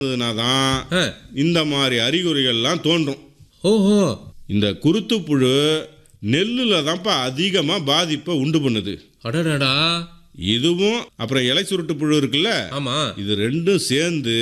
தான் ஆ. இந்த மாதிரி அறிகுறிகள்லாம் தோன்றும் ஓஹோ இந்த குருத்து புழு நெல்லில் தான்ப்பா அதிகமாக பாதிப்பை உண்டு பண்ணுது அடடடா இதுவும் அப்புறம் இலை சுருட்டு புழு இருக்குல்ல ஆமா இது ரெண்டும் சேர்ந்து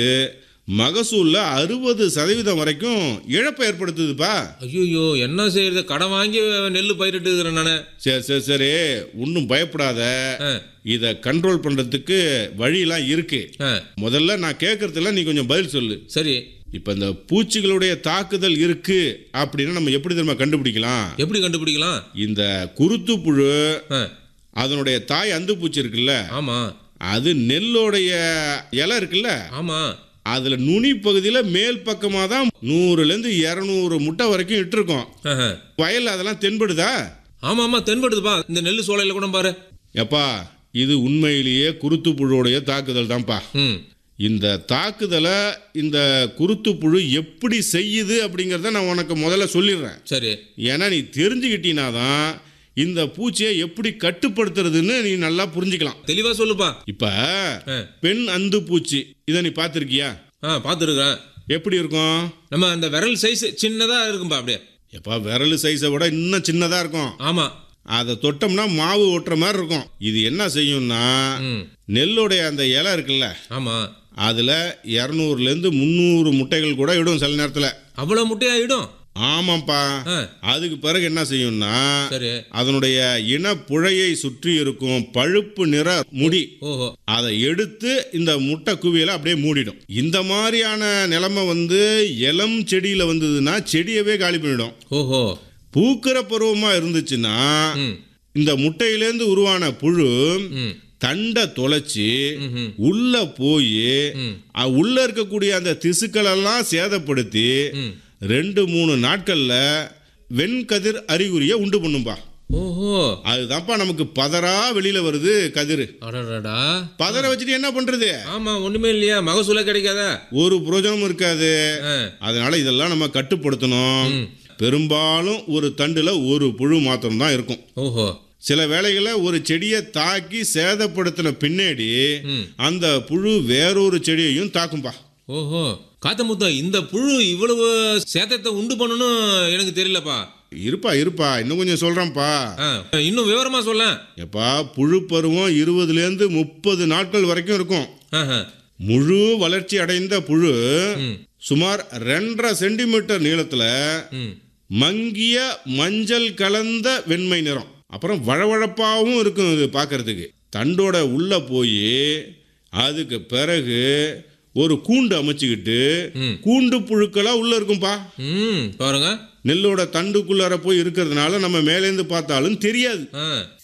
மகசூல்ல அறுபது சதவீதம் வரைக்கும் இழப்பை ஏற்படுத்துதுப்பா ஐயோ என்ன செய்யறது கடன் வாங்கி நெல் பயிரிட்டு இருக்கிறேன் நானு சரி சரி சரி ஒன்றும் பயப்படாத ஆ, இதை கண்ட்ரோல் பண்ணுறதுக்கு வழியெல்லாம் இருக்கு ஆ, முதல்ல நான் கேட்கறதுல நீ கொஞ்சம் பதில் சொல்லு சரி இப்போ இந்த பூச்சிகளுடைய தாக்குதல் இருக்கு அப்படின்னா நம்ம எப்படி தெரியுமா கண்டுபிடிக்கலாம் எப்படி கண்டுபிடிக்கலாம் இந்த குருத்து புழு ஆ, அதனுடைய தாய் அந்து பூச்சி இருக்குல்ல ஆமா அது நெல்லுடைய இலை இருக்குல்ல ஆமா அதுல நுனி பகுதியில மேல் பக்கமாக தான் நூறுலேருந்து இரநூறு முட்டை வரைக்கும் இட்டிருக்கோம் ஆஹா. வயல்ல அதெல்லாம் தென்படுதா ஆமா ஆமா தென்படுதுப்பா இந்த நெல் சோலையில கூட பாரு எப்பா இது உண்மையிலேயே குருத்து புழுவுடைய தாக்குதல் தான்ப்பா ம் இந்த தாக்குதலை இந்த குருத்து புழு எப்படி செய்யுது அப்படிங்கிறத நான் உனக்கு முதல்ல சொல்லிடுறேன் சரி ஏன்னா நீ தெரிஞ்சுக்கிட்டீனா தான் இந்த பூச்சியை எப்படி கட்டுப்படுத்துறதுன்னு நீ நல்லா புரிஞ்சுக்கலாம் தெளிவா சொல்லுப்பா இப்போ ஆ. பெண் அந்து பூச்சி இதை நீ பார்த்துருக்கியா ஆ பார்த்துருக்கேன் எப்படி இருக்கும் நம்ம அந்த விரல் சைஸ் சின்னதா இருக்கும்பா அப்படியே எப்பா விரல் சைஸை விட இன்னும் சின்னதாக இருக்கும் ஆமா அதை தொட்டோம்னா மாவு ஒட்டுற மாதிரி இருக்கும் இது என்ன செய்யும்னா ம் நெல்லுடைய அந்த இலை இருக்குல்ல ஆமா அதில் இரநூறுலேருந்து முந்நூறு முட்டைகள் கூட இடும் சில நேரத்தில் அவ்வளவு முட்டையாயிடும் ஆமாப்பா ஆ அதுக்கு பிறகு என்ன செய்யும்னா சரி அதனுடைய இனப்புழையை சுற்றி இருக்கும் பழுப்பு நிற முடி ஓஹோ அதை எடுத்து இந்த முட்டை குவியலை அப்படியே மூடிடும் இந்த மாதிரியான நிலைமை வந்து இளம் செடியில் வந்ததுன்னா செடியவே காலி பண்ணிடும் ஓஹோ பூக்கிற பருவமாக இருந்துச்சுன்னா ம் இந்த முட்டையிலேருந்து உருவான புழு ம் தண்டை தொலைச்சி ம்ஹும். உள்ள போய் ம் உள்ள இருக்கக்கூடிய அந்த திசுக்களெல்லாம் சேதப்படுத்தி ம் ரெண்டு மூணு நாட்கள்ல வெண்கதிர் அறிகுறியை உண்டு பண்ணும்பா ஓஹோ அதுதான்ப்பா நமக்கு பதறா வெளியில வருது கதிர் அடடடா பதற வச்சுட்டு என்ன பண்றது ஆமா ஒண்ணுமே இல்லையா மகசூலே கிடைக்காதா ஒரு புரோஜனமும் இருக்காது ஆ, அதனால இதெல்லாம் நம்ம கட்டுப்படுத்தணும் ம். பெரும்பாலும் ஒரு தண்டுல ஒரு புழு மாத்திரம் தான் இருக்கும் ஓஹோ சில வேளைகளில் ஒரு செடியை தாக்கி சேதப்படுத்தின பின்னாடி ம். அந்த புழு வேறொரு செடியையும் தாக்கும்பா ஓஹோ காத்தமுத்தா இந்த புழு இவ்வளவு சேதத்தை உண்டு பண்ணணும் எனக்கு தெரியலப்பா இருப்பா இருப்பா இன்னும் கொஞ்சம் சொல்றேன்ப்பா ஆ, இன்னும் விவரமா சொல்ல எப்பா புழு பருவம் இருபதுலேருந்து முப்பது நாட்கள் வரைக்கும் இருக்கும் ஆஹா. முழு வளர்ச்சி அடைந்த புழு ம் சுமார் ரெண்டரை சென்டிமீட்டர் நீளத்துல ம் மங்கிய மஞ்சள் கலந்த வெண்மை நிறம் அப்புறம் வழவழப்பாகவும் இருக்கும் இது பார்க்கறதுக்கு தண்டோட உள்ள போய் அதுக்கு பிறகு ஒரு கூண்டு அமைச்சுக்கிட்டு ம். கூண்டு புழுக்களா உள்ள இருக்கும்பா ம் பாருங்க நெல்லோட தண்டுக்குள்ளார போய் இருக்கிறதுனால நம்ம மேலேந்து பார்த்தாலும் தெரியாது ஆ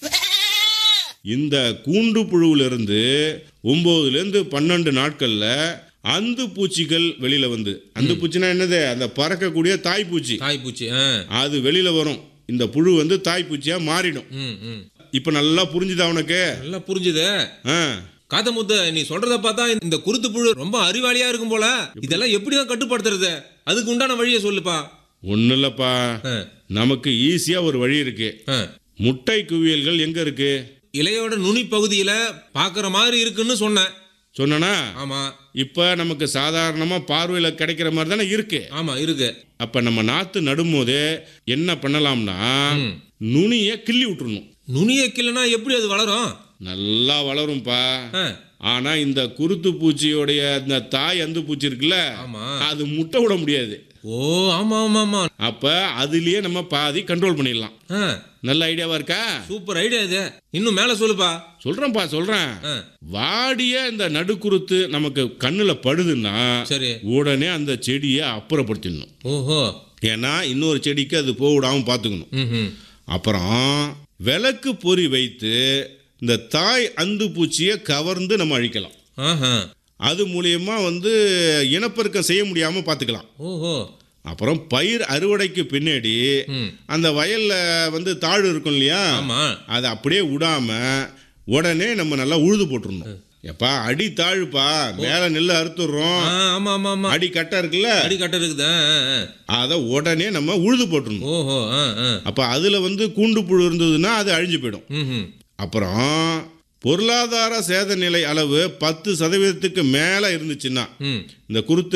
இந்த கூண்டு புழுவிலிருந்து ஒம்போதுலேருந்து பன்னெண்டு நாட்களில் அந்து பூச்சிகள் வெளியில் வந்து அந்து பூச்சினா என்னது அந்த பறக்கக்கூடிய தாய் பூச்சி தாய் பூச்சி ஆ அது வெளியில் வரும் இந்த புழு வந்து தாய் பூச்சியாக மாறிடும் ம் ம் இப்போ நல்லா புரிஞ்சுதா உனக்கு நல்லா புரிஞ்சுது ஆ காத்தமுத்து நீ சொல்றத பார்த்தா இந்த குருத்து புழு ரொம்ப அறிவாளியா இருக்கும் போல இதெல்லாம் எப்படிதான் கட்டுப்படுத்துறது அதுக்கு உண்டான வழியை சொல்லுப்பா ஒன்றும் இல்லைப்பா ஆ, நமக்கு ஈஸியாக ஒரு வழி இருக்கு ஆ. முட்டை குவியல்கள் எங்கே இருக்கு இலையோட நுனி பகுதியில பாக்குற மாதிரி இருக்குன்னு சொன்னேன் சொன்னனா ஆமா இப்போ நமக்கு சாதாரணமாக பார்வையில் கிடைக்கிற மாதிரி தானே இருக்கு ஆமா இருக்கு அப்போ நம்ம நாற்று நடும்போதே என்ன பண்ணலாம்னா ம். நுனியை கிள்ளி விட்டுறணும் நுனிய கிள்ளனா எப்படி அது வளரும் நல்லா வளரும்பா ஆ, ஆனா இந்த குருத்து பூச்சியோடைய இந்த தாய் அந்து பூச்சி இருக்குல்ல ஆமா அது முட்டை விட முடியாது ஓ ஆமா ஆமா ஆமா அப்ப அதுலயே நம்ம பாதி கண்ட்ரோல் பண்ணிடலாம் ஆ, நல்ல ஐடியாவா இருக்கா சூப்பர் ஐடியா இது இன்னும் மேல சொல்லுப்பா சொல்றேன்ப்பா சொல்றேன் ஆ, வாடிய இந்த நடுக்குருத்து நமக்கு கண்ணுல படுதுன்னா சரி உடனே அந்த செடியை அப்புறப்படுத்திடணும் ஓஹோ ஏன்னா இன்னொரு செடிக்கு அது போக விடாம பார்த்துக்கணும் ம் அப்புறம் விளக்கு பொறி வைத்து இந்த தாய் அந்து பூச்சியை கவர்ந்து நம்ம அழிக்கலாம் ஆஹா அது மூலியமா வந்து இனப்பெருக்கம் செய்ய முடியாம பார்த்துக்கலாம் ஓஹோ அப்புறம் பயிர் அறுவடைக்கு பின்னாடி ம் அந்த வயல்ல வந்து தாழ் இருக்கும் இல்லையா ஆமா அதை அப்படியே விடாம உடனே நம்ம நல்லா உழுது போட்டுருணும் எப்பா அடி தாழ்ப்பா மேல நெல்லை அறுத்துடுறோம் ஆ, ஆமா ஆமா ஆமா அடி கட்டை இருக்குல்ல அடி கட்ட இருக்குது ஆ, ஆ, ஆ. அதை உடனே நம்ம உழுது போட்டுருணும் ஓஹோ ஆ ஆ அப்ப அதுல வந்து கூண்டு புழு இருந்ததுன்னா அது அழிஞ்சு போயிடும் ம் அப்புறம் பொருளாதார சேத நிலை அளவு பத்து சதவீதத்துக்கு மேலே இருந்துச்சுன்னா ம் இந்த குருத்து